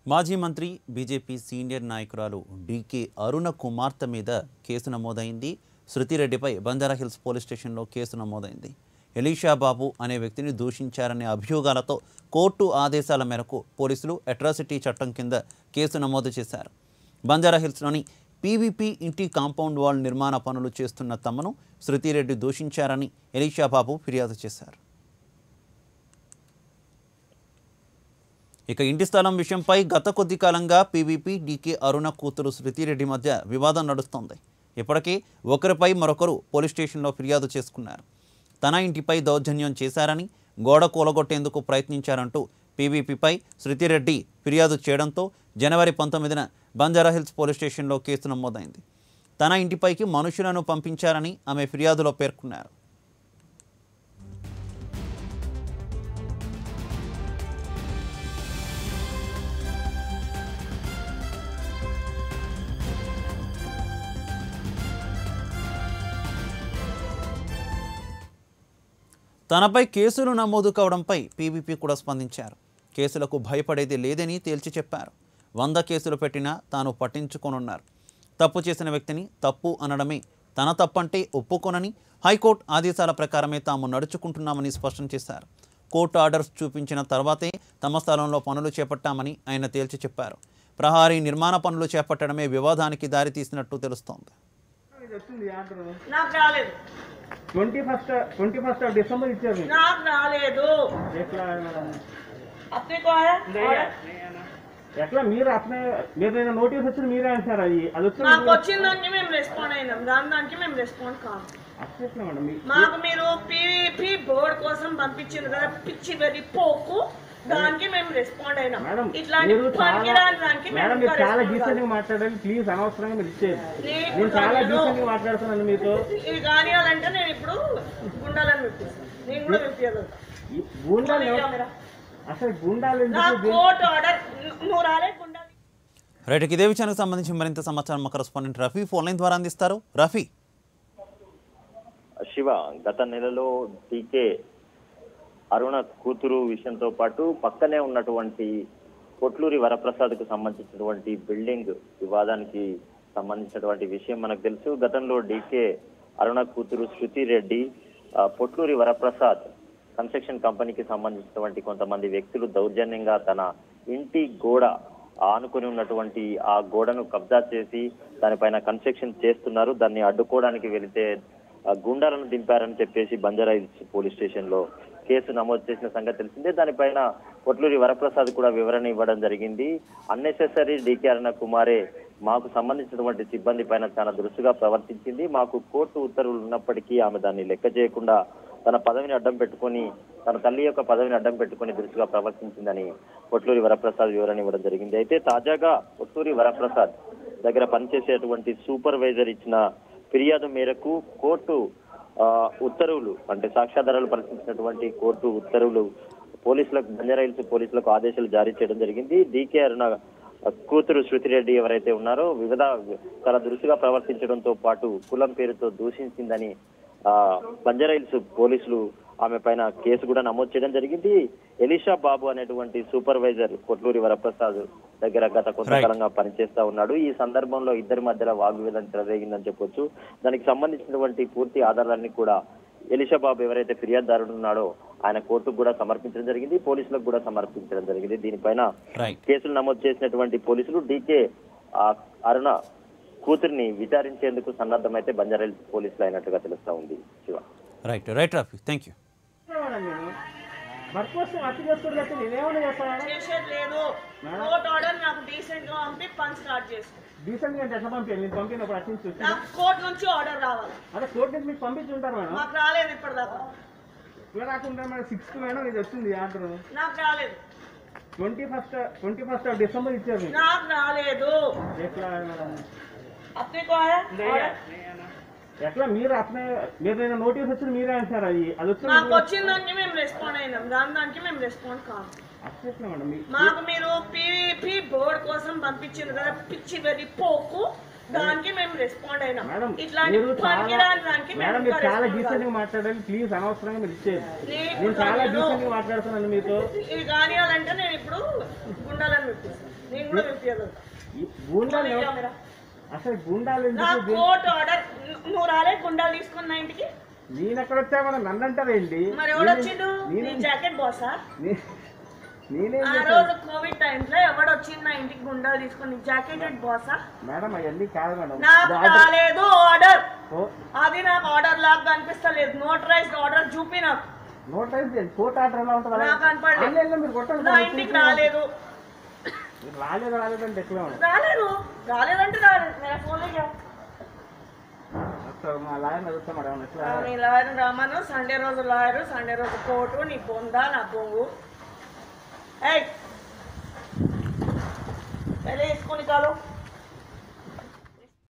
మాజీ మంత్రి BJP senior నాయకురాలు డీకే అరుణ కుమార్తె మీద కేసు నమోదైంది శృతిరెడ్డిపై బంజారాహిల్స్ పోలీస్ స్టేషన్లో కేసు నమోదైంది ఎలీషా బాబు అనే వ్యక్తిని దూషించారనే అభియోగాలతో కోర్టు ఆదేశాల మేరకు పోలీసులు అట్రాసిటీ చట్టం కింద కేసు నమోదు చేశారు బంజారాహిల్స్లోని పీవీపీ ఇంటి కాంపౌండ్ వాల్ నిర్మాణ పనులు చేస్తున్న తమను శృతిరెడ్డి దూషించారని ఎలీషా బాబు ఫిర్యాదు చేశారు ఇక ఇంటి స్థలం విషయంపై గత కొద్ది కాలంగా పీవీపీ డీకే అరుణ కూతురు శృతిరెడ్డి మధ్య వివాదం నడుస్తోంది ఇప్పటికే ఒకరిపై మరొకరు పోలీస్ స్టేషన్లో ఫిర్యాదు చేసుకున్నారు తన ఇంటిపై దౌర్జన్యం చేశారని గోడ కూలగొట్టేందుకు ప్రయత్నించారంటూ పీవీపీపై శృతిరెడ్డి ఫిర్యాదు చేయడంతో జనవరి పంతొమ్మిదిన బంజారాహిల్స్ పోలీస్ స్టేషన్లో కేసు నమోదైంది తన ఇంటిపైకి మనుషులను పంపించారని ఆమె ఫిర్యాదులో పేర్కొన్నారు తనపై కేసులు నమోదు కావడంపై పీవీపీ కూడా స్పందించారు కేసులకు భయపడేది లేదని తేల్చి చెప్పారు వంద కేసులు పెట్టినా తాను పట్టించుకోనున్నారు తప్పు చేసిన వ్యక్తిని తప్పు అనడమే తన తప్పంటే ఒప్పుకోనని హైకోర్టు ఆదేశాల ప్రకారమే తాము నడుచుకుంటున్నామని స్పష్టం చేశారు కోర్టు ఆర్డర్స్ చూపించిన తర్వాతే తమ స్థలంలో పనులు చేపట్టామని ఆయన తేల్చి చెప్పారు ప్రహారీ నిర్మాణ పనులు చేపట్టడమే వివాదానికి దారితీసినట్టు తెలుస్తోంది ఇది వచ్చింది ఆర్డర్ నాకు రాలేదు twenty first twenty first of December ఇచ్చారు మీకు. నాకు రాలేదు ఎట్లా మేడం अपने को आया ऑर्डर ఎట్లా మీరు అట్నే మీరు నేను నోటీస్ వచ్చింది మీరే అంటారు అది అది వచ్చింది మాకు వచ్చిన దానికి మేము రెస్పాండ్ అయినాం దాని దానికి మేము రెస్పాండ్ కాము అట్లా మేడం మీ- మాకు మీరు పీవీపీ బోర్డ్ కోసం పంపించింది కదా పిచ్చి వెర్రి పోకు దానికి మేము రెస్పాండ్ అయినాం మేడం ఇట్లాంటి మీరు చాలా పనికిరాని దానికి మేడం మేము మీరు ఇంకా చాలా respond డీసెంట్ కాదు. గా మాట్లాడాలి ప్లీజ్ అనవసరంగా మీరు ఇచ్చేది నీకు నేను చాలా కాదు. డీసెంట్ గా మాట్లాడుతున్నాను మీతో ఇది కానియాలంటే నేను ఇప్పుడు గుండాలని విప్పిస్తాను నేను కూడా విప్పియగలుగుతా ఈ గుండాలు ఇవ్వ ఎవరు- మీరా? అసలు గుండాలు నా ఎందుకు కోర్టు ఆర్డర్ నువ్వు రాలే గుండాలు రైట్ ఇక ఇదే విషయానికి సంబంధించి మరింత సమాచారం మా కరెస్పాండెంట్ రఫీ ఫోన్ లైన్ ద్వారా అందిస్తారు రఫీ శివ గత నెలలో టీకే అరుణ కూతురు విషయంతో పాటు పక్కనే ఉన్నటువంటి కొట్లూరి వరప్రసాద్కు సంబంధించినటువంటి బిల్డింగ్ వివాదానికి సంబంధించినటువంటి విషయం మనకు తెలుసు గతంలో డీకే అరుణ కూతురు శృతి రెడ్డి ఆ, పొట్లూరి వరప్రసాద్ కన్స్ట్రక్షన్ కంపెనీకి సంబంధించినటువంటి కొంతమంది వ్యక్తులు దౌర్జన్యంగా తన ఇంటి గోడ ఆనుకుని ఉన్నటువంటి ఆ గోడను కబ్జా చేసి దానిపైన కన్స్ట్రక్షన్ చేస్తున్నారు దాన్ని అడ్డుకోవడానికి వెళితే ఆ గుండాలను దింపారని చెప్పేసి బంజారా హిల్స్ పోలీస్ స్టేషన్ లో కేసు నమోదు చేసిన సంగతి తెలిసిందే దానిపైన కొట్లూరి వరప్రసాద్ కూడా వివరణ ఇవ్వడం జరిగింది అన్నెసెసరీ డీకే అరుణ కుమారే మాకు సంబంధించినటువంటి సిబ్బంది పైన చాలా దురుసుగా ప్రవర్తించింది మాకు కోర్టు ఉత్తర్వులు ఉన్నప్పటికీ ఆమె దాన్ని లెక్క చేయకుండా తన పదవిని అడ్డం పెట్టుకొని తన తల్లి యొక్క పదవిని అడ్డం పెట్టుకొని దురుసుగా ప్రవర్తించిందని కొట్లూరి వరప్రసాద్ వివరణ ఇవ్వడం జరిగింది అయితే తాజాగా కొట్లూరి వరప్రసాద్ దగ్గర పనిచేసేటువంటి సూపర్వైజర్ ఇచ్చిన ఫిర్యాదు మేరకు కోర్టు ఆ, ఉత్తర్వులు అంటే సాక్ష్యాధారాలు పరిశీలించినటువంటి కోర్టు ఉత్తర్వులు పోలీసులకు బంజారాహిల్స్ పోలీసులకు ఆదేశాలు జారీ చేయడం జరిగింది డీకే అరుణ కూతురు శృతిరెడ్డి ఎవరైతే ఉన్నారో వివిధ చాలా దురుసుగా ప్రవర్తించడంతో పాటు కులం పేరుతో దూషించిందని ఆ బంజారాహిల్స్ పోలీసులు ఆమె పైన కేసు కూడా నమోదు చేయడం జరిగింది ఎలీషా బాబు అనేటువంటి సూపర్వైజర్ కొట్లూరి వరప్రసాద్ దగ్గర గత కొంతకాలంగా పనిచేస్తా ఉన్నాడు ఈ సందర్భంలో ఇద్దరి మధ్యలో వాగ్వివాదం చెలరేగిందని చెప్పొచ్చు దానికి సంబంధించినటువంటి పూర్తి ఆధారాలన్నీ కూడా ఎలిషా బాబు ఎవరైతే ఫిర్యాదుదారుడు ఉన్నాడో ఆయన కోర్టుకు కూడా సమర్పించడం జరిగింది పోలీసులకు కూడా సమర్పించడం జరిగింది దీనిపైన రైట్ కేసులు నమోదు చేసినటువంటి పోలీసులు డీకే ఆ, అరుణ కూతురిని విచారించేందుకు సన్నద్ధమైతే బంజారాహిల్స్ పోలీసులు అయినట్టుగా తెలుస్తా ఉంది Shiva right right Rafi thank you madam నేను వర్క్ కోసం అతి చేసుకోవడం అయితే నేనేమన్నా చేస్తాను చేసేది లేదు కోర్టు ఆర్డర్ నాకు డీసెంట్ గా పంపి పని స్టార్ట్ చేసి డీసెంట్ గా అంటే ఎట్లా పంపించాను నేను పంపినప్పుడు అటు నుంచి వచ్చి నాకు కోర్టు నుంచి ఆర్డర్ రావాలి అదే కోర్టు నుంచి మీకు పంపించి ఉంటారు మేడం మాకు రాలేదు ఇప్పటిదాకా ఇప్పుడు రాకుండా మేడం సిక్స్త్ మేడం ఇది వచ్చింది ఆర్డర్ నాకు రాలేదు twenty first twenty first of December ఇచ్చారు మీకు. నాకు రాలేదు ఎట్లా మేడం अपने को आया ऑर्डर ఎట్లా మీరు అట్నే మీరు నేను నోటీస్ వచ్చింది మీరే అంటారు అది అది వచ్చింది మాకు వచ్చిన దానికి మేము రెస్పాండ్ అయినాం దాని దానికి మేము రెస్పాండ్ కాము అట్లా మేడం మీ- మాకు మీరు పీవీపీ బోర్డ్ కోసం పంపించింది కదా పిచ్చి వెర్రి పోకు దానికి మేము రెస్పాండ్ అయినాం మేడం ఇట్లాంటి మీరు చాలా పనికిరాని దానికి మేము మేడం మీరు ఇంకా చాలా respond డీసెంట్ కాదు. గా మాట్లాడాలి ప్లీజ్ అనవసరంగా మీరు ఇచ్చేది నీకు నేను చాలా కాదు. డీసెంట్ గా మాట్లాడుతున్నాను మీతో ఇది కానియాలంటే నేను ఇప్పుడు గుండాలని విప్పిస్తాను నేను కూడా విప్పియగలుగుతా ఈ గూండాలు చూడు ఈ ఎవ- కెమెరా. అసలు గూండాలు నా ఎందుకు దీ- కోర్టు ఆర్డర్ నువ్వు రాలే గుండాలు తీసుకున్న ఇంటికి నేను ఎక్కడ వచ్చా మనం నన్ను అంటారేంటి మరి ఎవడొచ్చిండు నీ నేనే- జాకెట్ బాసా నే- నేనేం ఆ చేశాను? రోజు కోవిడ్ టైమ్స్ లో ఎవడొచ్చిండు నా ఇంటికి గుండాలు తీసుకుని జాకెట్ బాసా మేడం అవన్నీ కాదు మేడం నాకు ఆర్డర్- రాలేదు ఆర్డర్ ఓ, అది నాకు ఆర్డర్ లాగా కనిపిస్తలేదు నోటరైజ్డ్ ఆర్డర్ చూపి నాకు నోట్ అయితే కోర్ట్ ఆర్డర్ ఎలా ఉంటుంది నాకు కనపడలేదు. ఆన్లైన్లో మీరు కొట్టండి నా సార్, ఇంటికి చూసి- రాలేదు మీరు రాలేదు రాలేదంటే ఎట్లా మేడం? రాలేదు రాలేదంటే రాలేదు నేను ఫోన్ ఒకసారి మా లాయర్ అడుగుతా మేడం ఎట్లా నీ లాయర్ రామను సండే రోజు లాయరు సండే రోజు కోర్టు నీ పొందా నా పొంగు ఏయ్ వెళ్ళి వేసుకొని కాలు